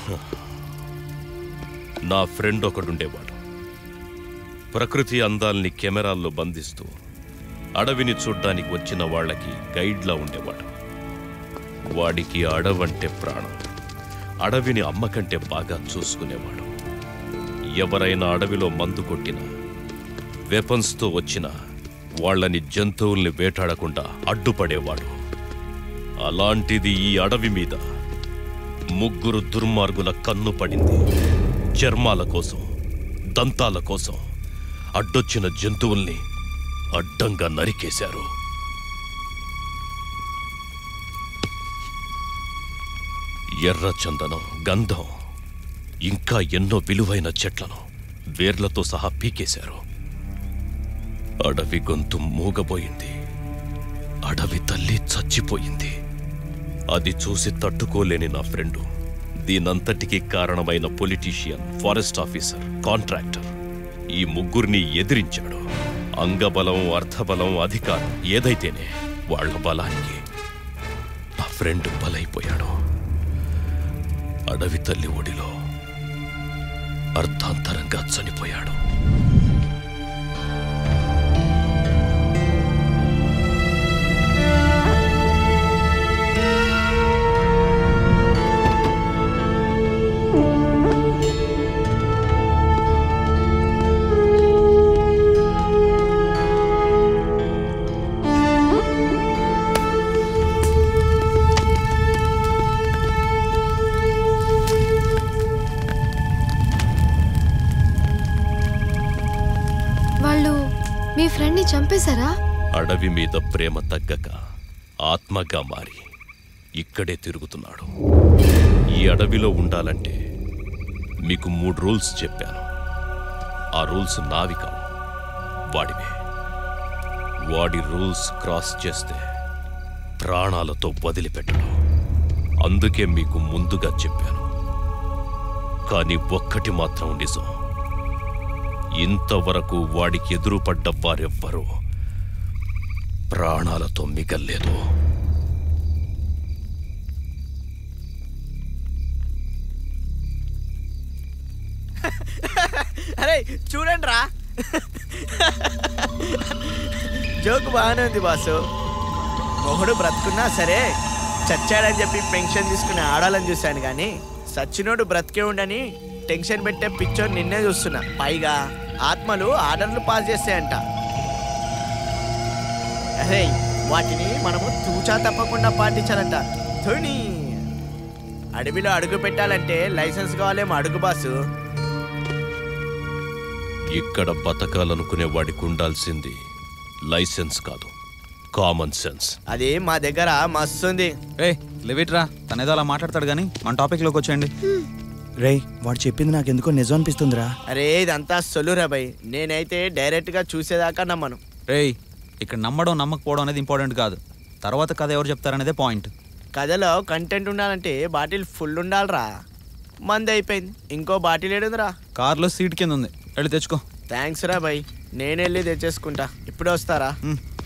నా ఫ్రెండ్ ఒకడుండేవాడు ప్రకృతి అందాల్ని కెమెరాల్లో బంధిస్తూ అడవిని చూడ్డానికి వచ్చిన వాళ్ళకి గైడ్లా ఉండేవాడు వాడికి అడవంటే ప్రాణం అడవిని అమ్మకంటే బాగా చూసుకునేవాడు ఎవరైనా అడవిలో మందు కొట్టినా వెపన్స్తో వచ్చినా వాళ్ళని జంతువుల్ని వేటాడకుండా అడ్డుపడేవాడు అలాంటిది ఈ అడవి మీద ముగ్గురు దుర్మార్గుల కన్ను పడింది చర్మాల కోసం దంతాల కోసం అడ్డొచ్చిన జంతువుల్ని అడ్డంగా నరికేశారు ఎర్ర చందనం గంధం ఇంకా ఎన్నో విలువైన చెట్లను వేర్లతో సహా పీకేశారు అడవి గొంతు మూగబోయింది అడవి తల్లి చచ్చిపోయింది అది చూసి తట్టుకోలేని నా ఫ్రెండు దీనంతటికీ కారణమైన పొలిటీషియన్ ఫారెస్ట్ ఆఫీసర్ కాంట్రాక్టర్ ఈ ముగ్గురిని ఎదిరించాడు అంగబలం అర్థబలం అధికారం ఏదైతేనే వాళ్ళ బలానికి ఆ ఫ్రెండ్ బలైపోయాడు అడవి తల్లి ఒడిలో అర్ధాంతరంగా చనిపోయాడు వాళ్ళు మీ ఫ్రెండ్ని చంపేశారా అడవి మీద ప్రేమ తగ్గక ఆత్మగా మారి ఇక్కడే తిరుగుతున్నాడు ఈ అడవిలో ఉండాలంటే మీకు మూడు రూల్స్ చెప్పాను ఆ రూల్స్ నావి కావు వాడివే వాడి రూల్స్ క్రాస్ చేస్తే ప్రాణాలతో వదిలిపెట్టడు అందుకే మీకు ముందుగా చెప్పాను కానీ ఒక్కటి మాత్రం నిజం ఇంతవరకు వాడికి ఎదురుపడ్డ వారెవ్వరూ ప్రాణాలతో మిగల్లేదు అరే చూడండి రా జోక్ బాగానే ఉంది బాసు మొగుడు బ్రతుకున్నా సరే చచ్చాడని చెప్పి పెన్షన్ తీసుకునే ఆడాలని చూశాను కానీ సచ్చినోడు బ్రతికే ఉండని టెన్షన్ పెట్టే పిక్చర్ నిన్నే చూస్తున్నా పైగా ఆత్మలు ఆర్డర్లు పాస్ చేస్తాయంట అరే వాటిని మనము తూచా తప్పకుండా పాటించాలంట ధోని అడవిలో అడుగు పెట్టాలంటే లైసెన్స్ కావాలేమో అడుగు బాసు ఇక్కడ బతకాలనుకునే వాడికి ఉండాల్సింది లైసెన్స్ కాదు కామన్ సెన్స్ అది మా దగ్గర మస్తుంది రే లివిట్రా తనేదో అలా మాట్లాడతాడు కానీ మన టాపిక్లోకి వచ్చేయండి రేయ్ వాడు చెప్పింది నాకు ఎందుకో నిజం అనిపిస్తుందిరా అరే ఇదంతా సొల్లురా భయ్ నేనైతే డైరెక్ట్ గా చూసేదాకా నమ్మను రేయ్ ఇక్కడ నమ్మడం నమ్మకపోవడం అనేది ఇంపార్టెంట్ కాదు తర్వాత కథ ఎవరు చెప్తారనేదే పాయింట్ కథలో కంటెంట్ ఉండాలంటే బాటిల్ ఫుల్ ఉండాలిరా మంది అయిపోయింది ఇంకో బాటిల్ ఏడుందిరా కార్లో సీట్ కింద ఉంది వెళ్ళి తెచ్చుకో థ్యాంక్స్ రా భయ్ నేను వెళ్ళి తెచ్చేసుకుంటా ఇప్పుడే వస్తారా ఉమ్.